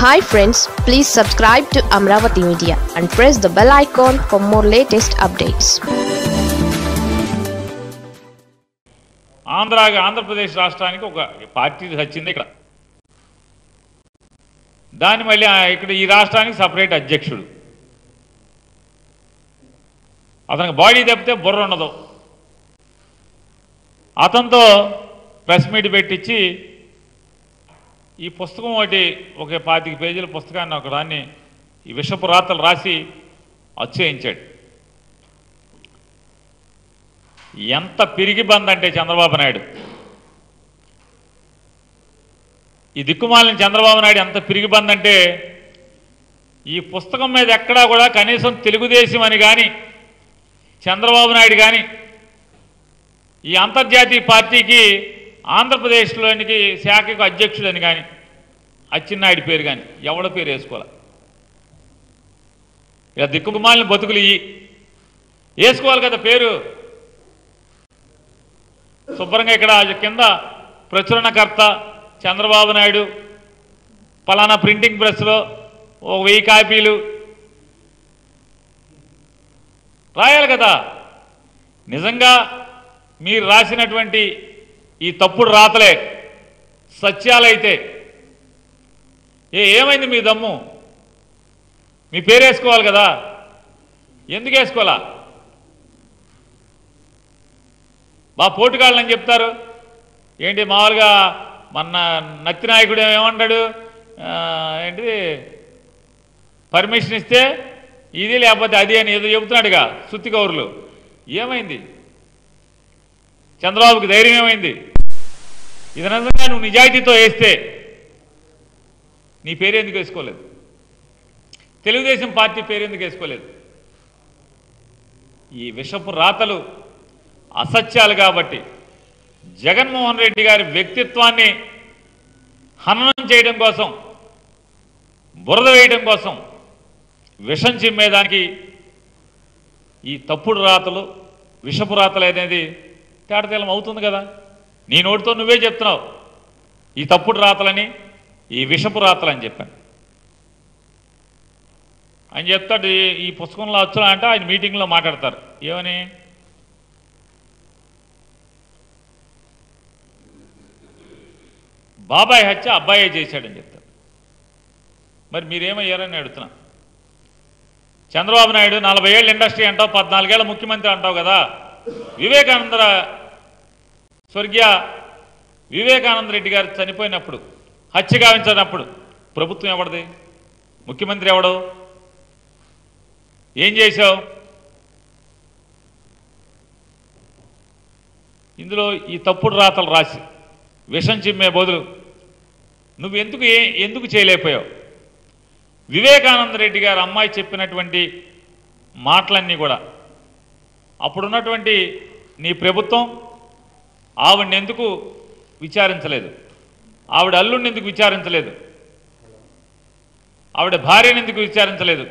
Hi friends please subscribe to Amaravati media and press the bell icon for more latest updates Andhra Andhra Pradesh రాష్ట్రానికి ఒక party వచ్చింది ఇక్కడ దాన్ని మళ్ళీ ఆ ఇక్కడ ఈ రాష్ట్రానికి సపరేట్ అధ్యక్షుడు అతనికి బాడీ తప్పితే బుర్ర ఉండదు అతనితో ప్రెస్ మీట్ పెట్టించి ఈ పుస్తకం ఒకటి ఒక పాతిక పేజీల పుస్తకాన్ని ఒక దాన్ని ఈ విషపు రాతలు రాసి అచ్చేయించాడు ఎంత పిరిగి బందంటే చంద్రబాబు నాయుడు ఈ దిక్కుమాలిన చంద్రబాబు నాయుడు ఎంత పిరిగి బందంటే ఈ పుస్తకం మీద ఎక్కడా కూడా కనీసం తెలుగుదేశం అని కానీ చంద్రబాబు నాయుడు కానీ ఈ అంతర్జాతీయ పార్టీకి ఆంధ్రప్రదేశ్లోనికి శాఖకు అధ్యక్షుడని కానీ అచ్చెన్నాయుడు పేరు కానీ ఎవడ పేరు వేసుకోవాలి ఇలా దిక్కుమాలిన బతుకులు ఇవి వేసుకోవాలి కదా పేరు శుభ్రంగా ఇక్కడ కింద ప్రచురణకర్త చంద్రబాబు నాయుడు పలానా ప్రింటింగ్ ప్రెస్లో ఒక వెయ్యి కాపీలు రాయాలి కదా నిజంగా మీరు రాసినటువంటి ఈ తప్పుడు రాతలే సత్యాలైతే ఏ ఏమైంది మీ దమ్ము మీ పేరు వేసుకోవాలి కదా ఎందుకు వేసుకోవాలా బా పోటుగాళ్ళని చెప్తారు ఏంటి మామూలుగా మన నత్తి నాయకుడు ఏమంటాడు ఆ, ఏంటిది పర్మిషన్ ఇస్తే ఇది లేకపోతే అది అని ఏదో చెబుతున్నాడుగా సుత్తి కౌరులు ఏమైంది చంద్రబాబుకి ధైర్యం ఏమైంది ఇది నిజంగా నువ్వు నిజాయితీతో వేస్తే నీ పేరు ఎందుకు వేసుకోలేదు తెలుగుదేశం పార్టీ పేరు ఎందుకు వేసుకోలేదు ఈ విషపు రాతలు అసత్యాలు కాబట్టి జగన్మోహన్ రెడ్డి గారి వ్యక్తిత్వాన్ని హననం చేయడం కోసం బురద వేయడం కోసం విషం చిమ్మేదానికి ఈ తప్పుడు రాతలు విషపు రాతలు అనేది తేటతెల్లం అవుతుంది కదా నీ నోటితో నువ్వే చెప్తున్నావు ఈ తప్పుడు రాతలని ఈ విషపు రాతలని చెప్పాను ఆయన చెప్తాడు ఈ- ఈ పుస్తకంలో వచ్చా అంటే ఆయన మీటింగ్లో మాట్లాడతారు ఏమని బాబాయ్ హత్య అబ్బాయే చేశాడని చెప్తారు మరి మీరేమయ్యారని అడుగుతున్నా చంద్రబాబు నాయుడు నలభై ఏళ్ళు ఇండస్ట్రీ అంటావు పద్నాలుగేళ్ల ముఖ్యమంత్రి అంటావు కదా వివేకానంద స్వర్గీయ వివేకానంద రెడ్డి గారు చనిపోయినప్పుడు హత్య గావించినప్పుడు ప్రభుత్వం ఎవరిది ముఖ్యమంత్రి ఎవడు ఏం చేశావు ఇందులో ఈ తప్పుడు రాతలు రాసి విషం చిమ్మే బదులు నువ్వు ఎందుకు ఏ ఎందుకు చేయలేకపోయావు వివేకానంద రెడ్డి గారు అమ్మాయి చెప్పినటువంటి మాటలన్నీ కూడా అప్పుడున్నటువంటి నీ ప్రభుత్వం ఆవిడని ఎందుకు విచారించలేదు ఆవిడ అల్లుడిని ఎందుకు విచారించలేదు ఆవిడ భార్యని ఎందుకు విచారించలేదు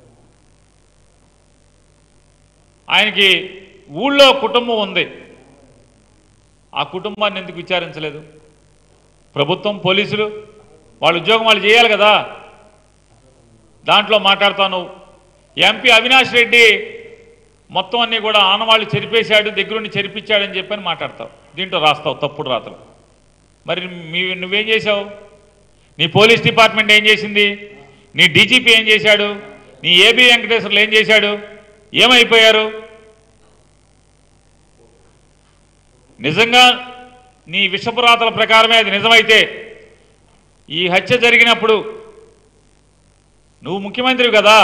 ఆయనకి ఊళ్ళో కుటుంబం ఉంది ఆ కుటుంబాన్ని ఎందుకు విచారించలేదు ప్రభుత్వం పోలీసులు వాళ్ళ ఉద్యోగం వాళ్ళు చేయాలి కదా దాంట్లో మాట్లాడతాను ఎంపీ అవినాష్ రెడ్డి మొత్తం అన్నీ కూడా ఆనవాళ్ళు చెరిపేశాడు దగ్గరుండి చెరిపించాడని చెప్పని మాట్లాడతావు దీంట్లో రాస్తావు తప్పుడు రాతలు మరి మీ నువ్వేం చేశావు నీ పోలీస్ డిపార్ట్మెంట్ ఏం చేసింది నీ డీజీపీ ఏం చేశాడు నీ ఏబీ వెంకటేశ్వర్లు ఏం చేశాడు ఏమైపోయారు నిజంగా నీ విషపురాతల ప్రకారమే అది నిజమైతే ఈ హత్య జరిగినప్పుడు నువ్వు ముఖ్యమంత్రి కదా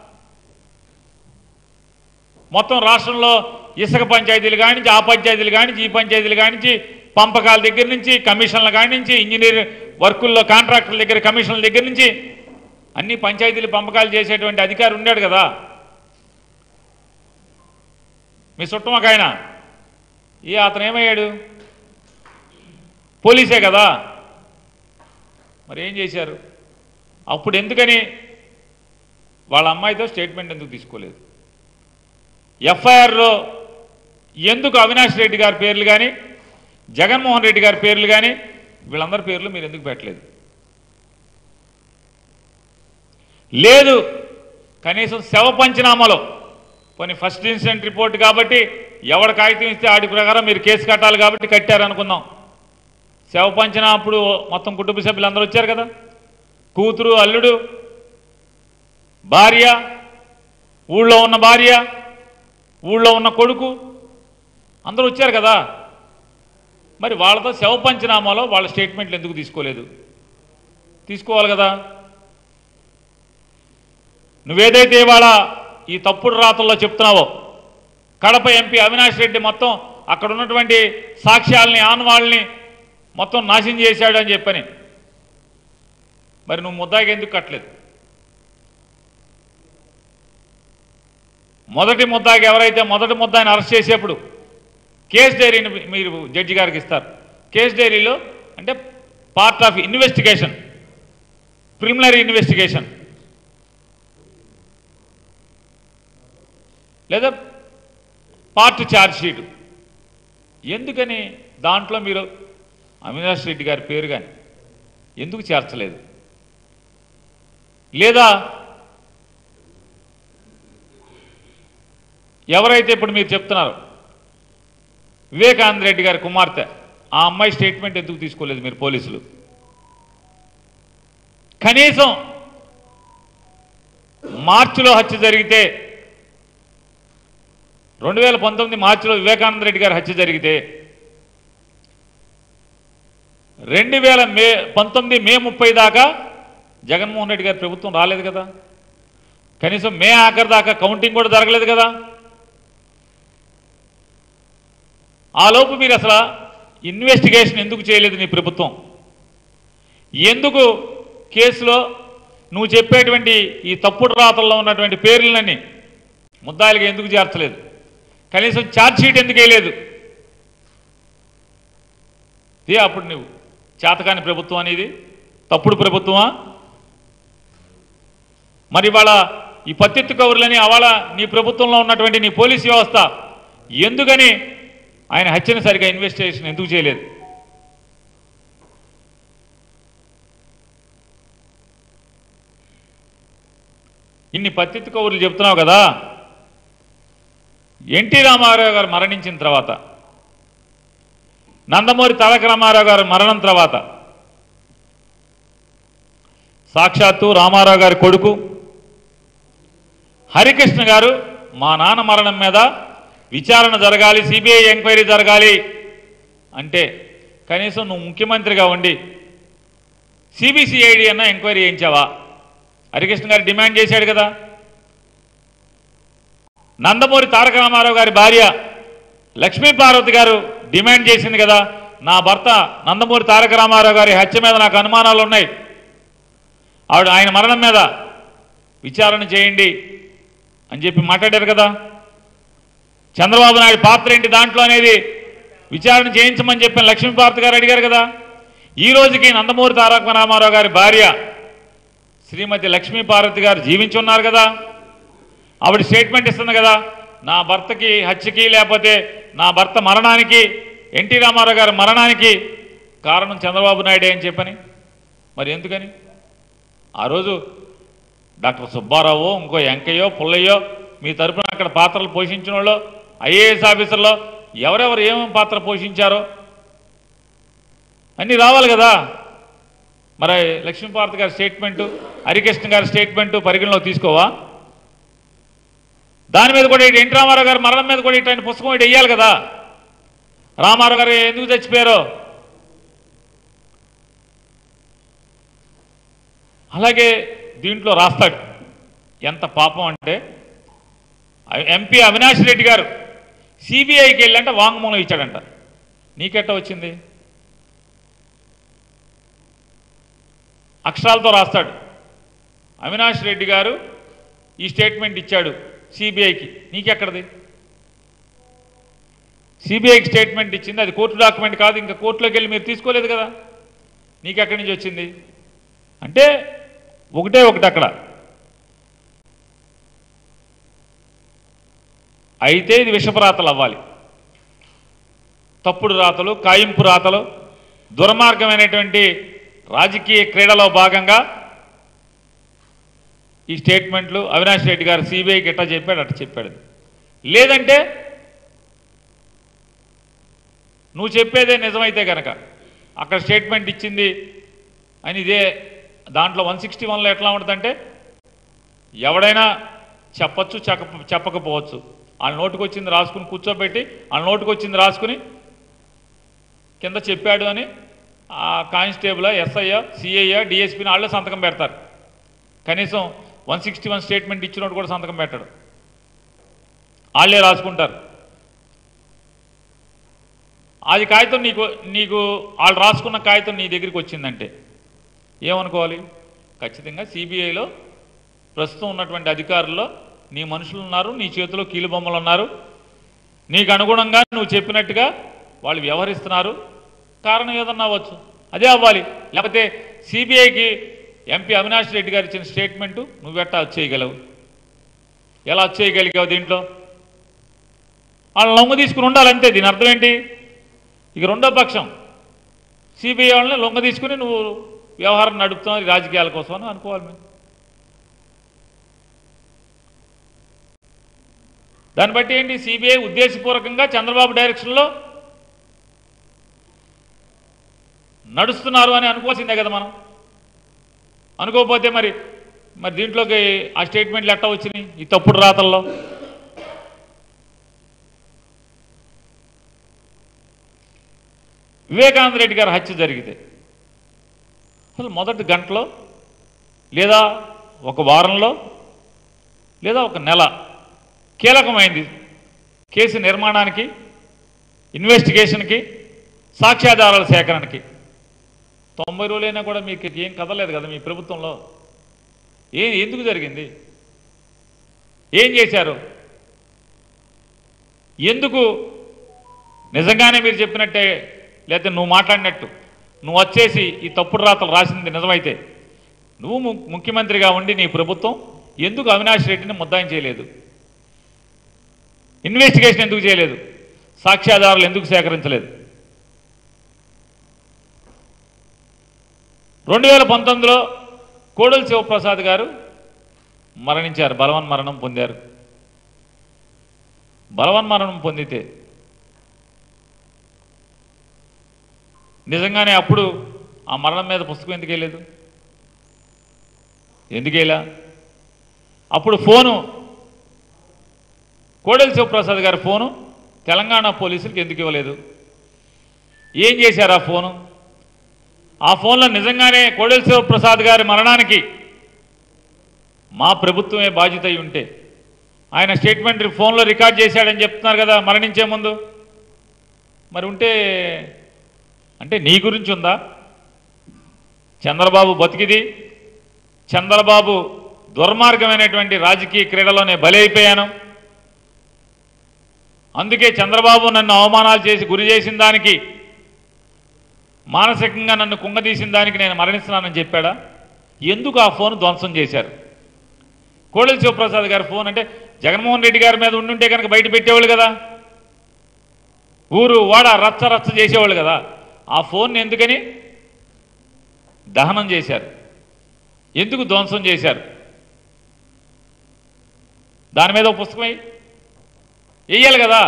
మొత్తం రాష్ట్రంలో ఇసుక పంచాయతీలు కానించి ఆ పంచాయతీలు కానించి ఈ పంచాయతీలు కానించి పంపకాల దగ్గర నుంచి కమిషన్ల కానించి ఇంజనీర్ వర్కుల్లో కాంట్రాక్టర్ల దగ్గర కమిషన్ల దగ్గర నుంచి అన్ని పంచాయతీలు పంపకాలు చేసేటువంటి అధికారి ఉన్నాడు కదా మీ చుట్టమొక ఆయన ఏ అతను ఏమయ్యాడు పోలీసే కదా మరి ఏం చేశారు అప్పుడు ఎందుకని వాళ్ళ అమ్మాయితో స్టేట్మెంట్ ఎందుకు తీసుకోలేదు ఎఫ్ఐఆర్లో ఎందుకు అవినాష్ రెడ్డి గారి పేర్లు కానీ జగన్మోహన్ రెడ్డి గారి పేర్లు కానీ వీళ్ళందరి పేర్లు మీరు ఎందుకు పెట్టలేదు లేదు కనీసం శవ పంచనామాలో కొన్ని ఫస్ట్ ఇన్సిడెంట్ రిపోర్ట్ కాబట్టి ఎవడ కాగితం ఇస్తే ఆడి ప్రకారం మీరు కేసు కట్టాలి కాబట్టి కట్టారు అనుకుందాం శవ పంచనా అప్పుడు మొత్తం కుటుంబ సభ్యులు అందరూ వచ్చారు కదా కూతురు అల్లుడు భార్య ఊళ్ళో ఉన్న భార్య ఊళ్ళో ఉన్న కొడుకు అందరూ వచ్చారు కదా మరి వాళ్ళతో శవ పంచనామాలో వాళ్ళ స్టేట్మెంట్లు ఎందుకు తీసుకోలేదు తీసుకోవాలి కదా నువ్వేదైతే ఇవాళ ఈ తప్పుడు రాతల్లో చెప్తున్నావో కడప ఎంపీ అవినాష్ రెడ్డి మొత్తం అక్కడ ఉన్నటువంటి సాక్ష్యాలని ఆనవాళ్ళని మొత్తం నాశనం చేశాడు అని చెప్పని మరి నువ్వు ముద్దాకి ఎందుకు కట్టలేదు మొదటి ముద్దాకి ఎవరైతే మొదటి ముద్దాయిని అరెస్ట్ చేసేప్పుడు కేస్ డైరీని మీరు జడ్జి గారికి ఇస్తారు కేస్ డైరీలో అంటే part of investigation preliminary investigation లేదా పార్ట్ ఛార్జ్ షీట్ ఎందుకని దాంట్లో మీరు అవినాష్ రెడ్డి గారి పేరు కానీ ఎందుకు చేర్చలేదు లేదా ఎవరైతే ఇప్పుడు మీరు చెప్తున్నారు వివేకానంద రెడ్డి గారి కుమార్తె ఆ అమ్మాయి స్టేట్మెంట్ ఎందుకు తీసుకోలేదు మీరు పోలీసులు కనీసం మార్చిలో హత్య జరిగితే రెండు వేల పంతొమ్మిది మార్చిలో వివేకానంద రెడ్డి గారి హత్య జరిగితే రెండు వేల మే పంతొమ్మిది మే ముప్పై దాకా జగన్మోహన్ రెడ్డి గారి ప్రభుత్వం రాలేదు కదా కనీసం మే ఆఖరి దాకా కౌంటింగ్ కూడా జరగలేదు కదా ఆ లోపు మీరు అసలు ఇన్వెస్టిగేషన్ ఎందుకు చేయలేదు నీ ప్రభుత్వం ఎందుకు కేసులో నువ్వు చెప్పేటువంటి ఈ తప్పుడు రాతల్లో ఉన్నటువంటి పేర్లన్నీ ముద్దాయిలుగా ఎందుకు చేర్చలేదు కనీసం ఛార్జ్ షీట్ ఎందుకు వేయలేదు ఏ అప్పుడు నువ్వు చేతకాని ప్రభుత్వం అనేది తప్పుడు ప్రభుత్వమా మరి ఇవాళ ఈ పత్తిత్తు కౌరులని అవాళ నీ ప్రభుత్వంలో ఉన్నటువంటి నీ పోలీస్ వ్యవస్థ ఎందుకని ఆయన హత్యను సరిగా ఇన్వెస్టిగేషన్ ఎందుకు చేయలేదు ఇన్ని పత్తిత్తు కౌరులు చెప్తున్నావు కదా ఎన్టీ రామారావు గారు మరణించిన తర్వాత నందమూరి తారక రామారావు గారు మరణం తర్వాత సాక్షాత్తు రామారావు గారి కొడుకు హరికృష్ణ గారు మా నాన్న మరణం మీద విచారణ జరగాలి సిబిఐ ఎంక్వైరీ జరగాలి అంటే కనీసం నువ్వు ముఖ్యమంత్రిగా ఉండి సిబిసిఐడి అన్న ఎంక్వైరీ చేయించావా హరికృష్ణ గారు డిమాండ్ చేశాడు కదా నందమూరి తారక రామారావు గారి భార్య లక్ష్మీ పార్వతి గారు డిమాండ్ చేసింది కదా నా భర్త నందమూరి తారక రామారావు గారి హత్య మీద నాకు అనుమానాలు ఉన్నాయి ఆవిడ ఆయన మరణం మీద విచారణ చేయండి అని చెప్పి మాట్లాడారు కదా చంద్రబాబు నాయుడు పాత్ర ఏంటి దాంట్లో అనేది విచారణ చేయించమని చెప్పిన లక్ష్మీపార్వతి గారు అడిగారు కదా ఈ రోజుకి నందమూరి తారక రామారావు గారి భార్య శ్రీమతి లక్ష్మీపార్వతి గారు జీవించి ఉన్నారు కదా ఆవిడ స్టేట్మెంట్ ఇస్తుంది కదా నా భర్తకి హత్యకి లేకపోతే నా భర్త మరణానికి ఎన్టీ రామారావు గారి మరణానికి కారణం చంద్రబాబు నాయుడే అని చెప్పని మరి ఎందుకని ఆ రోజు డాక్టర్ సుబ్బారావు ఇంకో వెంకయ్యో పుల్లయ్యో మీ తరపున అక్కడ పాత్రలు పోషించిన వాళ్ళు ఐఏఎస్ ఆఫీసర్లో ఎవరెవరు ఏమేమి పాత్ర పోషించారో అన్నీ రావాలి కదా మరి లక్ష్మీపార్వతి గారి స్టేట్మెంటు హరికృష్ణ గారి స్టేట్మెంటు పరిగణలో తీసుకోవా దాని మీద కూడా ఇటు ఎన్టీ రామారావు గారి మరణం మీద కూడా ఇట్లాంటి పుస్తకం ఇటు వెయ్యాలి కదా రామారావు గారు ఎందుకు చచ్చిపోయారో అలాగే దీంట్లో రాస్తాడు ఎంత పాపం అంటే ఎంపీ అవినాష్ రెడ్డి గారు సిబిఐకి వెళ్ళంటే వాంగ్మూలం ఇచ్చాడంట నీకెట్ట వచ్చింది అక్షరాలతో రాస్తాడు అవినాష్ రెడ్డి గారు ఈ స్టేట్మెంట్ ఇచ్చాడు సిబిఐకి నీకెక్కడది సిబిఐకి స్టేట్మెంట్ ఇచ్చింది అది కోర్టు డాక్యుమెంట్ కాదు ఇంకా కోర్టులోకి వెళ్ళి మీరు తీసుకోలేదు కదా నీకెక్కడి నుంచి వచ్చింది అంటే ఒకటే ఒకటి అక్కడ అయితే ఇది విషపరాతలు అవ్వాలి తప్పుడు రాతలు కాయింపు రాతలు దుర్మార్గమైనటువంటి రాజకీయ క్రీడలో భాగంగా ఈ స్టేట్మెంట్లు అవినాష్ రెడ్డి గారు సిబిఐకి ఎట్లా చెప్పాడు అట్లా చెప్పాడు లేదంటే నువ్వు చెప్పేదే నిజమైతే కనుక అక్కడ స్టేట్మెంట్ ఇచ్చింది అని ఇదే దాంట్లో వన్ సిక్స్టీ వన్లో ఎట్లా ఉంటుందంటే ఎవడైనా చెప్పచ్చు చెప్ప చెప్పకపోవచ్చు వాళ్ళ నోటికి వచ్చింది రాసుకుని కూర్చోబెట్టి వాళ్ళ నోటికి వచ్చింది రాసుకుని కింద చెప్పాడు అని ఆ కానిస్టేబుల్ ఎస్ఐ సిఐ డిఎస్పీని వాళ్ళే సంతకం పెడతారు కనీసం వన్ సిక్స్టీ వన్ స్టేట్మెంట్ ఇచ్చినోడు కూడా సంతకం పెట్టాడు వాళ్ళే రాసుకుంటారు అది కాగితం నీకు నీకు వాళ్ళు రాసుకున్న కాగితం నీ దగ్గరికి వచ్చిందంటే ఏమనుకోవాలి ఖచ్చితంగా సిబిఐలో ప్రస్తుతం ఉన్నటువంటి అధికారుల్లో నీ మనుషులు ఉన్నారు నీ చేతిలో కీలు బొమ్మలు ఉన్నారు నీకు అనుగుణంగా నువ్వు చెప్పినట్టుగా వాళ్ళు వ్యవహరిస్తున్నారు కారణం ఏదన్నా అవ్వచ్చు అదే అవ్వాలి లేకపోతే సిబిఐకి ఎంపీ అవినాష్ రెడ్డి గారు ఇచ్చిన స్టేట్మెంటు నువ్వెట్టా వచ్చేయగలవు ఎలా వచ్చేయగలిగావు దీంట్లో వాళ్ళు లొంగ తీసుకుని ఉండాలంతే దీని అర్థం ఏంటి ఇక రెండో పక్షం సిబిఐ వాళ్ళని లొంగ తీసుకుని నువ్వు వ్యవహారం నడుపుతున్నావు ఈ రాజకీయాల కోసం అని అనుకోవాలి మేము దాన్ని బట్టి ఏంటి సిబిఐ ఉద్దేశపూర్వకంగా చంద్రబాబు డైరెక్షన్లో నడుస్తున్నారు అని అనుకోవాల్సిందే కదా మనం అనుకోకపోతే మరి మరి దీంట్లోకి ఆ స్టేట్మెంట్లు ఎట్టా వచ్చినాయి ఈ తప్పుడు రాతల్లో వివేకానంద రెడ్డి గారి హత్య జరిగితే అసలు మొదటి గంటలో లేదా ఒక వారంలో లేదా ఒక నెల కీలకమైంది కేసు నిర్మాణానికి ఇన్వెస్టిగేషన్కి సాక్ష్యాధారాల సేకరణకి తొంభై రోజులైనా కూడా మీకు ఏం కదలేదు కదా మీ ప్రభుత్వంలో ఏ ఎందుకు జరిగింది ఏం చేశారు ఎందుకు నిజంగానే మీరు చెప్పినట్టే లేకపోతే నువ్వు మాట్లాడినట్టు నువ్వు వచ్చేసి ఈ తప్పుడు రాతలు రాసింది నిజమైతే నువ్వు ము- ముఖ్యమంత్రిగా ఉండి నీ ప్రభుత్వం ఎందుకు అవినాష్ రెడ్డిని ముద్దాయం చేయలేదు ఇన్వెస్టిగేషన్ ఎందుకు చేయలేదు సాక్ష్యాధారాలు ఎందుకు సేకరించలేదు రెండు వేల పంతొమ్మిదిలో కోడెల శివప్రసాద్ గారు మరణించారు బలవన్ మరణం పొందారు బలవన్ మరణం పొందితే నిజంగానే అప్పుడు ఆ మరణం మీద పుస్తకం ఎందుకు వేయలేదు ఎందుకు వేయలా అప్పుడు ఫోను కోడెల శివప్రసాద్ గారి ఫోను తెలంగాణ పోలీసులకు ఎందుకు ఇవ్వలేదు ఏం చేశారు ఆ ఫోను ఆ ఫోన్లో నిజంగానే కోడెల శివప్రసాద్ గారి మరణానికి మా ప్రభుత్వమే బాధ్యత అయి ఉంటే ఆయన స్టేట్మెంట్ ఫోన్లో రికార్డ్ చేశాడని చెప్తున్నారు కదా మరణించే ముందు మరి ఉంటే అంటే నీ గురించి ఉందా చంద్రబాబు బతికిది చంద్రబాబు దుర్మార్గమైనటువంటి రాజకీయ క్రీడలోనే బలైపోయాను అందుకే చంద్రబాబు నన్ను అవమానాలు చేసి గురి చేసిన దానికి మానసికంగా నన్ను కుంగదీసిన దానికి నేను మరణిస్తున్నానని చెప్పాడా ఎందుకు ఆ ఫోన్ ధ్వంసం చేశారు కోడెల శివప్రసాద్ గారి ఫోన్ అంటే జగన్మోహన్ రెడ్డి గారి మీద ఉండుంటే కనుక బయట పెట్టేవాళ్ళు కదా ఊరు వాడ రచ్చ రచ్చ చేసేవాళ్ళు కదా ఆ ఫోన్ ఎందుకని దహనం చేశారు ఎందుకు ధ్వంసం చేశారు దాని మీద ఒక పుస్తకం వేయి. వేయాలి కదా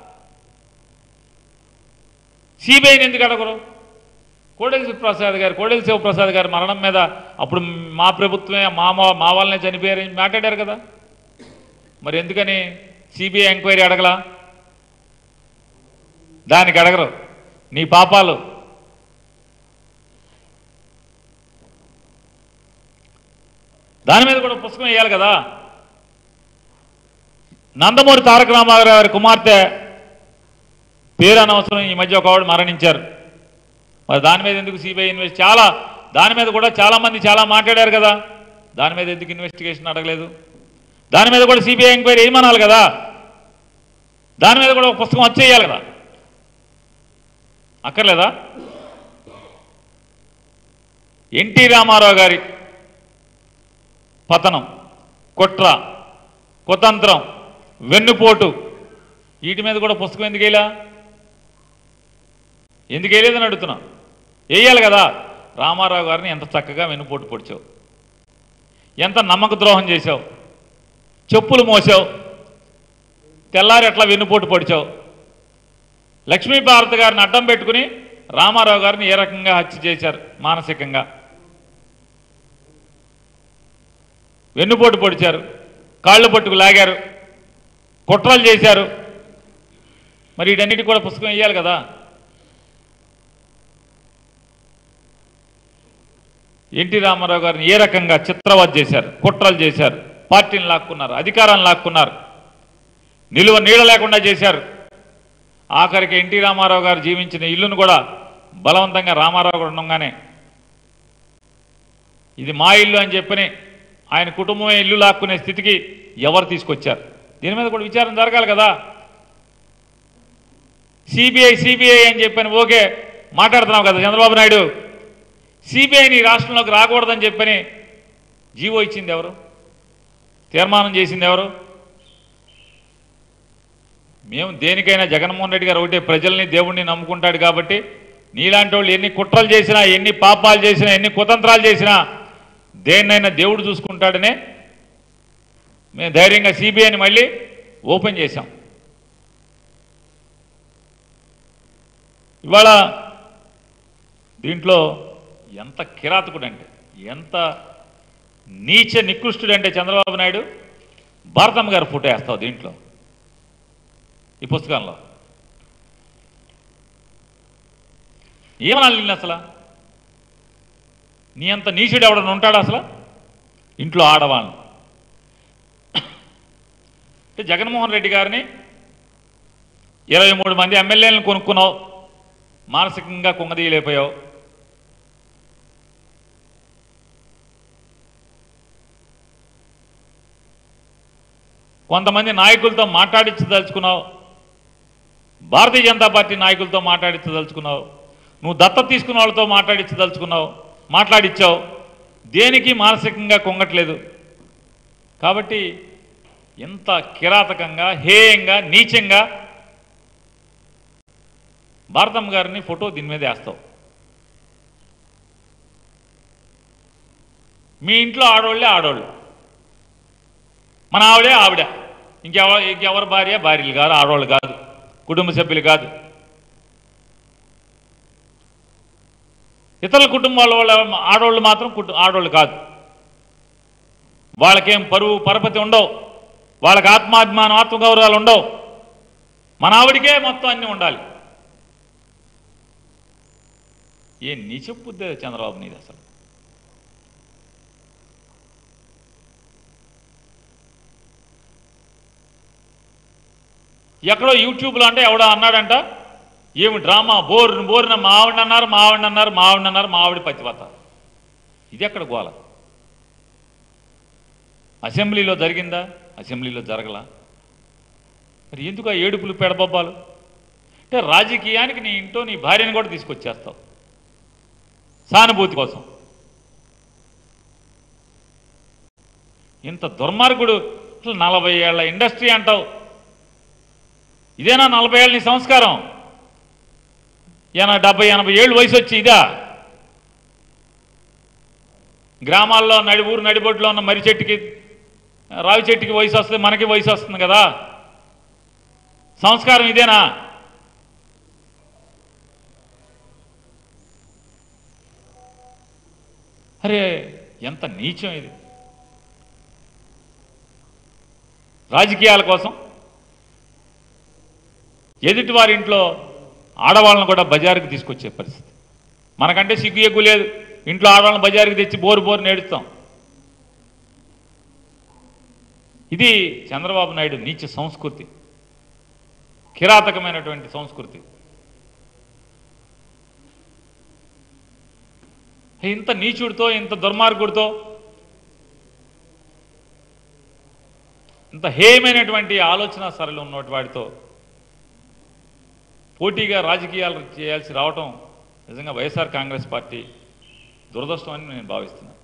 సిబిఐని ఎందుకు అడగరు కోడెల శివప్రసాద్ గారు కోడెల శివప్రసాద్ గారి మరణం మీద అప్పుడు మా ప్రభుత్వమే మా మా- మా వాళ్ళనే చనిపోయారని మాట్లాడారు కదా మరి ఎందుకని సిబిఐ ఎంక్వైరీ అడగలా దానికి అడగరు నీ పాపాలు దాని మీద కూడా పుస్తకం వేయాలి కదా నందమూరి తారక రామారావు గారి కుమార్తె పేరు అనవసరం ఈ మధ్య ఒక ఆవిడ మరణించారు మరి దాని మీద ఎందుకు సిబిఐ ఇన్వెస్ట్ చాలా దాని మీద కూడా చాలా మంది చాలా మాట్లాడారు కదా దాని మీద ఎందుకు ఇన్వెస్టిగేషన్ అడగలేదు దాని మీద కూడా సిబిఐ ఎంక్వైరీ ఏమనాలి కదా దాని మీద కూడా ఒక పుస్తకం వచ్చేయాలి కదా అక్కర్లేదా ఎన్టీ రామారావు గారి పతనం కుట్ర కుతంత్రం వెన్నుపోటు వీటి మీద కూడా పుస్తకం ఎందుకు వేయలా ఎందుకు వేయలేదని అడుగుతున్నా వేయాలి కదా రామారావు గారిని ఎంత చక్కగా వెన్నుపోటు పొడిచావు ఎంత నమ్మక ద్రోహం చేశావు చెప్పులు మోసావు తెల్లారి ఎట్లా వెన్నుపోటు పొడిచావు లక్ష్మీ భారతి గారిని అడ్డం పెట్టుకుని రామారావు గారిని ఏ రకంగా హత్య చేశారు మానసికంగా వెన్నుపోటు పొడిచారు కాళ్ళు పట్టుకు లాగారు కుట్రలు చేశారు మరి వీటన్నిటి కూడా పుస్తకం వేయాలి కదా ఎన్టీ రామారావు గారిని ఏ రకంగా చిత్రవధ చేశారు కుట్రలు చేశారు పార్టీని లాక్కున్నారు అధికారాన్ని లాక్కున్నారు నిలువ నీడ లేకుండా చేశారు ఆఖరికి ఎన్టీ రామారావు గారు జీవించిన ఇల్లును కూడా బలవంతంగా రామారావు గారు ఉండగానే ఇది మా ఇల్లు అని చెప్పని ఆయన కుటుంబమే ఇల్లు లాక్కునే స్థితికి ఎవరు తీసుకొచ్చారు దీని మీద కూడా విచారణ జరగాలి కదా సిబిఐ సిబిఐ అని చెప్పని ఓకే మాట్లాడుతున్నావు కదా చంద్రబాబు నాయుడు సిబిఐని ఈ రాష్ట్రంలోకి రాకూడదని చెప్పని జీవో ఇచ్చింది ఎవరు తీర్మానం చేసింది ఎవరు మేము దేనికైనా జగన్మోహన్ రెడ్డి గారు ఒకటే ప్రజల్ని దేవుణ్ణి నమ్ముకుంటాడు కాబట్టి నీలాంటి వాళ్ళు ఎన్ని కుట్రలు చేసినా ఎన్ని పాపాలు చేసినా ఎన్ని కుతంత్రాలు చేసినా దేన్నైనా దేవుడు చూసుకుంటాడనే మేము ధైర్యంగా సిబిఐని మళ్ళీ ఓపెన్ చేశాం ఇవాళ దీంట్లో ఎంత కిరాతకుడంటే ఎంత నీచ నికృష్టుడంటే చంద్రబాబు నాయుడు భారతమ్మ గారు ఫోటో వేస్తావు దీంట్లో ఈ పుస్తకంలో ఏమనాలి నిన్ను అసలు నీ అంత నీచుడు ఎవడన్నా ఉంటాడు అసలు ఇంట్లో ఆడవాళ్ళని అంటే జగన్మోహన్ రెడ్డి గారిని ఇరవై మూడు మంది ఎమ్మెల్యేలను కొనుక్కున్నావు మానసికంగా కుంగదీయలేకపోయావు కొంతమంది నాయకులతో మాట్లాడించదలుచుకున్నావు భారతీయ జనతా పార్టీ నాయకులతో మాట్లాడించదలుచుకున్నావు నువ్వు దత్తత తీసుకున్న వాళ్ళతో మాట్లాడించదలుచుకున్నావు మాట్లాడిచ్చావు దేనికి మానసికంగా కొంగట్లేదు కాబట్టి ఎంత కిరాతకంగా హేయంగా నీచంగా భారతమ్మ గారిని ఫోటో దీని మీద వేస్తావు మీ ఇంట్లో ఆడోళ్ళే ఆడోళ్ళు మన ఆవిడే ఆవిడ ఇంకెవ ఇంకెవరి భార్య భార్యలు కాదు ఆడవాళ్ళు కాదు కుటుంబ సభ్యులు కాదు ఇతరుల కుటుంబాల వాళ్ళ ఆడవాళ్ళు మాత్రం కుటు ఆడవాళ్ళు కాదు వాళ్ళకేం పరువు పరపతి ఉండవు వాళ్ళకి ఆత్మాభిమానం ఆత్మగౌరవాలు ఉండవు మన ఆవిడికే మొత్తం అన్నీ ఉండాలి ఏ నీ చెప్పుద్దే చంద్రబాబు నీది అసలు ఎక్కడో యూట్యూబ్లో అంటే ఎవడో అన్నాడంట ఏమి డ్రామా బోరుని బోరున మా ఆవిడ అన్నారు మా ఆవిడ అన్నారు మా ఆవిడ అన్నారు మా ఆవిడ పతివత ఇది ఎక్కడ గోల అసెంబ్లీలో జరిగిందా అసెంబ్లీలో జరగలా మరి ఎందుకు ఆ ఏడుపులు పెడబొబ్బాలు అంటే రాజకీయానికి నీ ఇంట్లో నీ భార్యను కూడా తీసుకొచ్చేస్తావు సానుభూతి కోసం ఇంత దుర్మార్గుడు అసలు నలభై ఏళ్ల ఇండస్ట్రీ అంటావు ఇదేనా నలభై ఏళ్ళ నీ సంస్కారం ఎన డెబ్బై ఎనభై ఏళ్ళు వయసు వచ్చి ఇదా గ్రామాల్లో నడి ఊరు నడిబొడ్లో ఉన్న మర్రి చెట్టుకి రావి చెట్టుకి వయసు వస్తుంది మనకి వయసు వస్తుంది కదా సంస్కారం ఇదేనా అరే ఎంత నీచం ఇది రాజకీయాల కోసం ఎదుటి వారి ఇంట్లో ఆడవాళ్ళని కూడా బజారుకి తీసుకొచ్చే పరిస్థితి మనకంటే సిగ్గు ఎగ్గు లేదు ఇంట్లో ఆడవాళ్ళని బజారుకి తెచ్చి బోరు బోరు నేడుస్తాం ఇది చంద్రబాబు నాయుడు నీచ సంస్కృతి కిరాతకమైనటువంటి సంస్కృతి ఇంత నీచుడితో ఇంత దుర్మార్గుడితో ఇంత హేయమైనటువంటి ఆలోచన సరళి ఉన్నటువంటి వాడితో పోటీగా రాజకీయాలు చేయాల్సి రావటం నిజంగా వైఎస్ఆర్ కాంగ్రెస్ పార్టీ దురదృష్టం అని నేను భావిస్తున్నాను